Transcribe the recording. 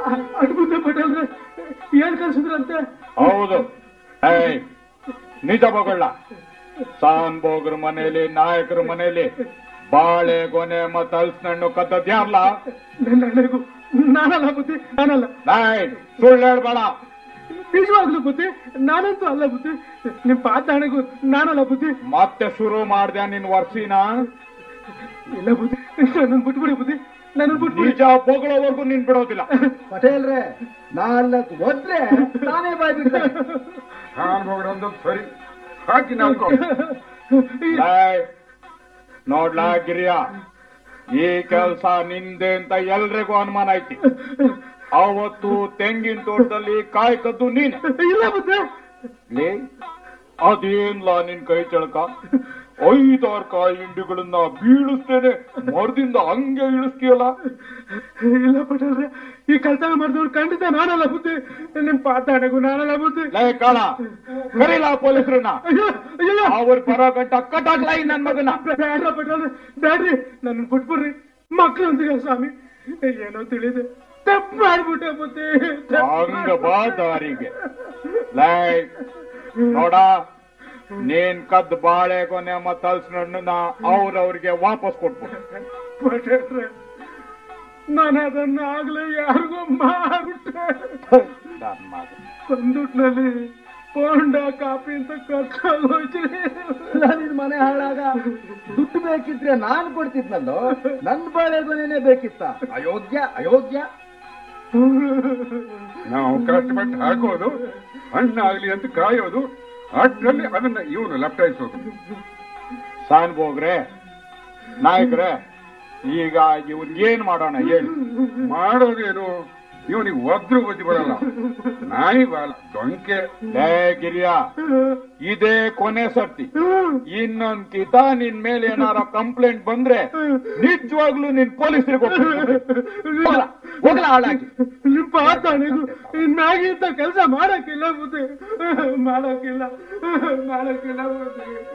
At ಮುಂದೆ ಪಟೇಲ್ರೆ ಏನ್ ಕಳ್ಸಿದ್ರಂತೆ ಹೌದು ಏಯ್ ನಿಜ ಬೊಗಳ ಸಾನ್ ಬೋಗ್ರ ಮನೆಯಲ್ಲಿ ನಾಯಕರ ಮನೆಯಲ್ಲಿ ಬಾಳೆ ಗೊನೆ ಮತ್ತ ಹಲ್ಸಣ್ಣು ಕದ್ದದ್ಯಾರ್ಲ ನನ್ನ ಅಣ್ಣಗೂ ನಾನಲ್ಲ ಬುದ್ಧಿ ನಾನಲ್ಲ ನಾಯ್ ಸುಳ್ಳು ಹೇಳ್ಬೇಡ ನಿಜವಾಗ್ಲೂ ಬುದ್ಧಿ ನಾನಂತೂ ಅಲ್ಲ ಬುದ್ಧಿ ನಿಮ್ ಪಾತ ಅಣ್ಣಗೂ ನಾನಲ್ಲ ಬುದ್ಧಿ ಮತ್ತೆ ಶುರು ಮಾಡ್ದ್ಯಾ ನಿನ್ ವರ್ಷಿನ ಇಲ್ಲ ಬುದ್ಧಿ ನನ್ನ ಬಿಟ್ಬಿಡಿ ಬುದ್ಧಿ ನನ್ನ ಬಿಟ್ಬಿಡಿ ನಿಜ ಬೊಗಳವರೆಗೂ ನಿನ್ ಬಿಡೋದಿಲ್ಲ ಪಟೇಲ್ರೆ ನಾಲ್ಕು ಒದ್ರೆ ನಾನೇ ಬಾಯ್ ಬಿಡ್ತೇನೆ ನಾನು ಹೋಗೋಣ ಸರಿ ಹಾಕಿ ನಾಲ್ಕು ಏಯ್, ನೋಡ್ಲಾ ಗಿರಿಯ ಈ ಕೆಲ್ಸ ನಿಂದೆ ಅಂತ ಎಲ್ರಿಗೂ ಅನುಮಾನ ಐತಿ ಅವತ್ತು ತೆಂಗಿನ ತೋಟದಲ್ಲಿ ಕಾಯಿ ಕದ್ದು ನೀನೆ ಇಲ್ಲ ಬುದ್ಧಿ ಲೇ ಅದೇನ್ಲ ನಿನ್ ಕೈ ಚಳಕ ಐದಾರು ಕಾಯಿ ಹಿಂಡಿಗಳನ್ನ ಬೀಳಿಸ್ತೇನೆ ಮರದಿಂದ ಹಂಗೆ ಇಳಿಸ್ತೀಯಲ್ಲ ಇಲ್ಲ ಪಟೇಲ್ರೆ ಈ ಕಳ್ತನ ಮಾಡಿದವ್ರು ಖಂಡಿತ ನಾನಲ್ಲ ಬುದ್ಧಿ ನಿಮ್ ಪಾತ ಅಣ್ಣಗೂ ನಾನಲ್ಲ ಬುದ್ಧಿ ಲೇ ಕಾಣ ಕರೀಲ ಪೊಲೀಸರನ್ನ ಅಯ್ಯೋ ಅಯ್ಯೋ ಅವ್ರ ಬರೋ ಗಂಟ ಕಟ್ಟಾಕ್ಲ ಈ ನನ್ ಮಗನ ಬೇಡ್ರ ಪಟೇಲ್ರೆ ಬ್ಯಾಡ್ರಿ ನನ್ನ ಬಿಟ್ಬಿಡ್ರಿ ಮಕ್ಳೊಂದಿಗೆ ಸ್ವಾಮಿ ಏನೋ ತಿಳಿದೆ ತಪ್ಪು ಮಾಡ್ಬಿಟ್ಟೆ ಬುದ್ಧಿ ಹಂಗ ಬಾ ದಾರಿಗೆ ಲೈ ನೋಡ ನೀನ್ ಕದ್ ಬಾಳೆ ಕೊನೆ ಮತ್ತ ಹಲ್ಸಣ್ಣನ ಅವ್ರವ್ರಿಗೆ ವಾಪಸ್ ಕೊಟ್ಬಿಡು ಪಟೇಲ್ರೆ ನಾನು ಅದನ್ನ ಆಗ್ಲೇ ಯಾರಿಗೋ ಮಾಡ್ಬಿಟ್ಟೆ ನನ್ ಮಗ. ಸಂದುಟ್ನಲ್ಲಿ ಪೋಂಡ ಕಾಪಿ ಅಂತ ಕರ್ಕೊಂಡೋಯ್ತ್ರಿ ನಿನ್ ಮನೆ ಹಾಳಾಗ ದುಡ್ಡು ಬೇಕಿದ್ರೆ ನಾನು ಕೊಡ್ತಿದ್ನಲ್ಲೋ ನನ್ ಬಾಳೆಗೊನೆನೆ ಬೇಕಿತ್ತ ಅಯೋಗ್ಯ ಅಯೋಗ್ಯ ನಾವು ಕಷ್ಟಪಟ್ಟು ಹಾಕೋದು ಹಣ್ಣಾಗ್ಲಿ ಅಂತ ಕಾಯೋದು ಅಷ್ಟರಲ್ಲಿ ಅದನ್ನ ಇವನು ಲಪ್ಟಾಯಿಸೋದು ಸಾನ್ ಬೋಗ್ರೆ ನಾಯಕ್ರೆ ಈಗ ಇವ್ನ್ ಏನ್ ಮಾಡೋಣ ಹೇಳಿ ಮಾಡೋದೇನು ಇವನಿಗೆ ಒದ್ರು ಬುದ್ಧಿ ಬರಲ್ಲ ನಾಯಿ ಬಾಲ ಡೊಂಕೆ ಲೇ ಗಿರಿಯ ಇದೇ ಕೊನೆ ಸರ್ತಿ ಇನ್ನೊಂದ್ ಕಿತ ನಿನ್ ಮೇಲೆ ಏನಾರ ಕಂಪ್ಲೇಂಟ್ ಬಂದ್ರೆ ನಿಜವಾಗ್ಲೂ ನಿನ್ ಪೊಲೀಸರಿಗೆ ಹೋಗಲ ಹಾಳಾಗಿ ನಿಮ್ ಪಾತಾಣಿಗೂ ಇನ್ನಾಗಿ ಇಂತ ಕೆಲಸ ಮಾಡಕ್ಕಿಲ್ಲ ಬುದ್ಧಿ ಮಾಡಕ್ಕಿಲ್ಲ ಮಾಡಕ್ಕಿಲ್ಲ ಬುದ್ಧಿ